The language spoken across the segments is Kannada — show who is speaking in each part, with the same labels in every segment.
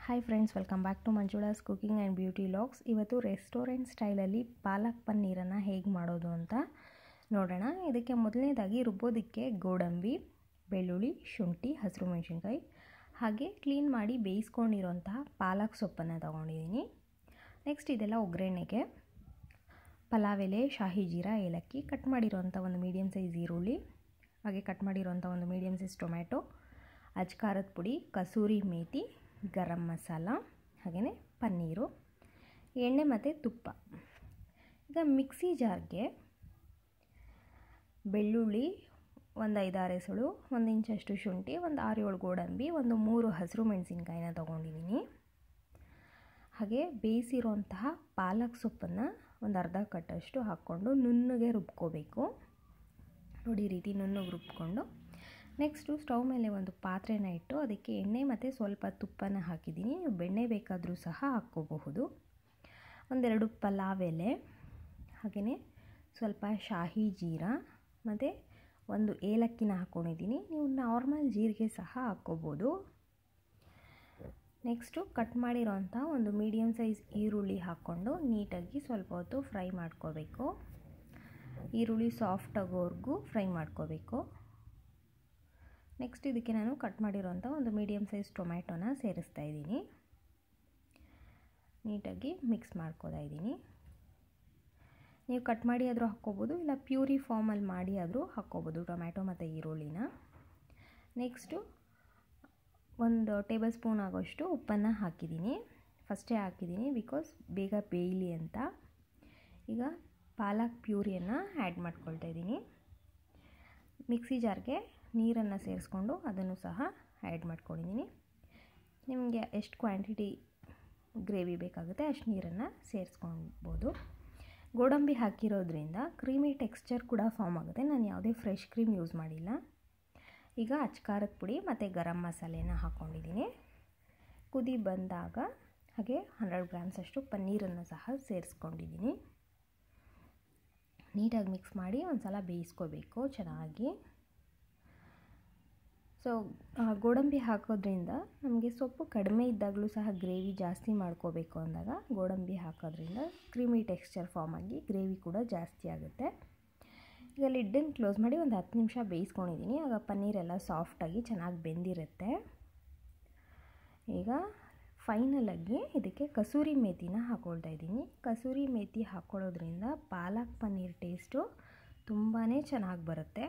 Speaker 1: hi friends welcome back to Manjula's cooking and beauty logs ಇವತ್ತು ರೆಸ್ಟೋರೆಂಟ್ ಸ್ಟೈಲಲ್ಲಿ ಪಾಲಕ್ ಪನ್ನೀರನ್ನು ಹೇಗೆ ಮಾಡೋದು ಅಂತ ನೋಡೋಣ ಇದಕ್ಕೆ ಮೊದಲನೇದಾಗಿ ರುಬ್ಬೋದಕ್ಕೆ ಗೋಡಂಬಿ ಬೆಳ್ಳುಳ್ಳಿ ಶುಂಠಿ ಹಸಿರು ಮೆಣಸಿನ್ಕಾಯಿ ಹಾಗೆ ಕ್ಲೀನ್ ಮಾಡಿ ಬೇಯಿಸ್ಕೊಂಡಿರೋಂತಹ ಪಾಲಕ್ ಸೊಪ್ಪನ್ನು ತೊಗೊಂಡಿದ್ದೀನಿ ನೆಕ್ಸ್ಟ್ ಇದೆಲ್ಲ ಒಗ್ಗರಣೆಗೆ ಪಲಾವ್ ಎಲೆ ಶಾಹಿ ಜೀರಾ ಏಲಕ್ಕಿ ಕಟ್ ಮಾಡಿರೋಂಥ ಒಂದು ಮೀಡಿಯಮ್ ಸೈಜ್ ಈರುಳ್ಳಿ ಹಾಗೆ ಕಟ್ ಮಾಡಿರೋಂಥ ಒಂದು ಮೀಡಿಯಮ್ ಸೈಜ್ ಟೊಮ್ಯಾಟೊ ಅಜ್ಕಾರದ ಪುಡಿ ಕಸೂರಿ ಮೇಥಿ ಗರಂ ಮಸಾಲ ಹಾಗೆಯೇ ಪನ್ನೀರು ಎಣ್ಣೆ ಮತ್ತು ತುಪ್ಪ ಈಗ ಮಿಕ್ಸಿ ಜಾರ್ಗೆ ಬೆಳ್ಳುಳ್ಳಿ ಒಂದು ಐದಾರು ಎಸಳು ಒಂದು ಇಂಚಷ್ಟು ಶುಂಠಿ ಒಂದು ಆರು ಏಳು ಗೋಡಂಬಿ ಒಂದು ಮೂರು ಹಸಿರು ಮೆಣಸಿನ್ಕಾಯಿನ ತೊಗೊಂಡಿದ್ದೀನಿ ಹಾಗೆ ಬೇಯಿಸಿರೋಂತಹ ಪಾಲಕ್ ಸೊಪ್ಪನ್ನು ಒಂದು ಅರ್ಧ ಕಟ್ಟಷ್ಟು ಹಾಕ್ಕೊಂಡು ನುಣ್ಣಗೆ ರುಬ್ಕೋಬೇಕು ನೋಡಿ ಈ ರೀತಿ ನುಣ್ಣಗೆ ರುಬ್ಕೊಂಡು ನೆಕ್ಸ್ಟು ಸ್ಟವ್ ಮೇಲೆ ಒಂದು ಪಾತ್ರೆನ ಇಟ್ಟು ಅದಕ್ಕೆ ಎಣ್ಣೆ ಮತ್ತು ಸ್ವಲ್ಪ ತುಪ್ಪನ ಹಾಕಿದ್ದೀನಿ ನೀವು ಬೆಣ್ಣೆ ಬೇಕಾದರೂ ಸಹ ಹಾಕ್ಕೋಬಹುದು ಒಂದೆರಡು ಪಲಾವ್ ಎಲೆ ಹಾಗೆಯೇ ಸ್ವಲ್ಪ ಶಾಹಿ ಜೀರಾ ಮತ್ತು ಒಂದು ಏಲಕ್ಕಿನ ಹಾಕ್ಕೊಂಡಿದ್ದೀನಿ ನೀವು ನಾರ್ಮಲ್ ಜೀರಿಗೆ ಸಹ ಹಾಕ್ಕೋಬೋದು ನೆಕ್ಸ್ಟು ಕಟ್ ಮಾಡಿರೋಂಥ ಒಂದು ಮೀಡಿಯಮ್ ಸೈಜ್ ಈರುಳ್ಳಿ ಹಾಕ್ಕೊಂಡು ನೀಟಾಗಿ ಸ್ವಲ್ಪ ಹೊತ್ತು ಫ್ರೈ ಮಾಡ್ಕೋಬೇಕು ಈರುಳ್ಳಿ ಸಾಫ್ಟ್ ಆಗೋವರೆಗೂ ಫ್ರೈ ಮಾಡ್ಕೋಬೇಕು ನೆಕ್ಸ್ಟ್ ಇದಕ್ಕೆ ನಾನು ಕಟ್ ಮಾಡಿರೋಂಥ ಒಂದು ಮೀಡಿಯಮ್ ಸೈಜ್ ಟೊಮ್ಯಾಟೊನ ಸೇರಿಸ್ತಾ ಇದ್ದೀನಿ ನೀಟಾಗಿ ಮಿಕ್ಸ್ ಮಾಡ್ಕೋತಾ ಇದ್ದೀನಿ ನೀವು ಕಟ್ ಮಾಡಿ ಆದರೂ ಹಾಕ್ಕೋಬೋದು ಇಲ್ಲ ಪ್ಯೂರಿ ಫಾರ್ಮಲ್ಲಿ ಮಾಡಿ ಆದರೂ ಹಾಕ್ಕೋಬೋದು ಟೊಮ್ಯಾಟೊ ಮತ್ತು ಈರುಳ್ಳಿನ ನೆಕ್ಸ್ಟು ಒಂದು ಟೇಬಲ್ ಸ್ಪೂನ್ ಆಗೋಷ್ಟು ಉಪ್ಪನ್ನು ಹಾಕಿದ್ದೀನಿ ಫಸ್ಟೇ ಹಾಕಿದ್ದೀನಿ ಬಿಕಾಸ್ ಬೇಗ ಬೇಯಲಿ ಅಂತ ಈಗ ಪಾಲಕ್ ಪ್ಯೂರಿಯನ್ನು ಆ್ಯಡ್ ಮಾಡ್ಕೊಳ್ತಾ ಇದ್ದೀನಿ ಮಿಕ್ಸಿ ಜಾರ್ಗೆ ನೀರನ್ನು ಸೇರಿಸ್ಕೊಂಡು ಅದನ್ನು ಸಹ ಆ್ಯಡ್ ಮಾಡ್ಕೊಂಡಿದ್ದೀನಿ ನಿಮಗೆ ಎಷ್ಟು ಕ್ವಾಂಟಿಟಿ ಗ್ರೇವಿ ಬೇಕಾಗುತ್ತೆ ಅಷ್ಟು ನೀರನ್ನು ಸೇರಿಸ್ಕೊಳ್ಬೋದು ಗೋಡಂಬಿ ಹಾಕಿರೋದ್ರಿಂದ ಕ್ರೀಮಿ ಟೆಕ್ಸ್ಚರ್ ಕೂಡ ಫಾರ್ಮ್ ಆಗುತ್ತೆ ನಾನು ಯಾವುದೇ ಫ್ರೆಶ್ ಕ್ರೀಮ್ ಯೂಸ್ ಮಾಡಿಲ್ಲ ಈಗ ಅಚ್ಕಾರದ ಪುಡಿ ಮತ್ತು ಗರಂ ಮಸಾಲೆನ ಹಾಕ್ಕೊಂಡಿದ್ದೀನಿ ಕುದಿ ಬಂದಾಗ ಹಾಗೆ ಹಂಡ್ರೆಡ್ ಗ್ರಾಮ್ಸ್ ಅಷ್ಟು ಪನ್ನೀರನ್ನು ಸಹ ಸೇರಿಸ್ಕೊಂಡಿದ್ದೀನಿ ನೀಟಾಗಿ ಮಿಕ್ಸ್ ಮಾಡಿ ಒಂದು ಸಲ ಬೇಯಿಸ್ಕೋಬೇಕು ಚೆನ್ನಾಗಿ ಸೊ ಗೋಡಂಬಿ ಹಾಕೋದ್ರಿಂದ ನಮಗೆ ಸೊಪ್ಪು ಕಡಿಮೆ ಇದ್ದಾಗಲೂ ಸಹ ಗ್ರೇವಿ ಜಾಸ್ತಿ ಮಾಡ್ಕೋಬೇಕು ಅಂದಾಗ ಗೋಡಂಬಿ ಹಾಕೋದ್ರಿಂದ ಕ್ರೀಮಿ ಟೆಕ್ಸ್ಚರ್ ಫಾರ್ಮ್ ಆಗಿ ಗ್ರೇವಿ ಕೂಡ ಜಾಸ್ತಿ ಆಗುತ್ತೆ ಈಗ ಲಿಡ್ಡನ್ನು ಕ್ಲೋಸ್ ಮಾಡಿ ಒಂದು ಹತ್ತು ನಿಮಿಷ ಬೇಯಿಸ್ಕೊಂಡಿದ್ದೀನಿ ಆಗ ಪನ್ನೀರೆಲ್ಲ ಸಾಫ್ಟಾಗಿ ಚೆನ್ನಾಗಿ ಬೆಂದಿರುತ್ತೆ ಈಗ ಫೈನಲಾಗಿ ಇದಕ್ಕೆ ಕಸೂರಿ ಮೇಥಿನ ಹಾಕ್ಕೊಳ್ತಾ ಇದ್ದೀನಿ ಕಸೂರಿ ಮೇಥಿ ಹಾಕ್ಕೊಳ್ಳೋದ್ರಿಂದ ಪಾಲಕ್ ಪನ್ನೀರ್ ಟೇಸ್ಟು ತುಂಬಾ ಚೆನ್ನಾಗಿ ಬರುತ್ತೆ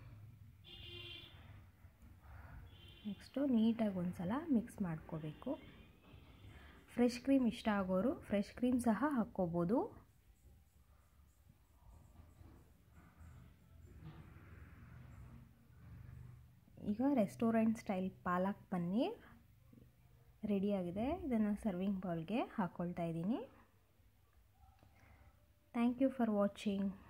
Speaker 1: ನೆಕ್ಸ್ಟು ನೀಟಾಗಿ ಒಂದು ಸಲ ಮಿಕ್ಸ್ ಮಾಡ್ಕೋಬೇಕು ಫ್ರೆಶ್ ಕ್ರೀಮ್ ಇಷ್ಟ ಆಗೋರು ಫ್ರೆಶ್ ಕ್ರೀಮ್ ಸಹ ಹಾಕ್ಕೋಬೋದು ಈಗ ರೆಸ್ಟೋರೆಂಟ್ ಸ್ಟೈಲ್ ಪಾಲಕ್ ಪನ್ನೀರ್ ರೆಡಿಯಾಗಿದೆ ಇದನ್ನು ಸರ್ವಿಂಗ್ ಬೌಲ್ಗೆ ಹಾಕ್ಕೊಳ್ತಾ ಇದ್ದೀನಿ ಥ್ಯಾಂಕ್ ಯು ಫಾರ್ ವಾಚಿಂಗ್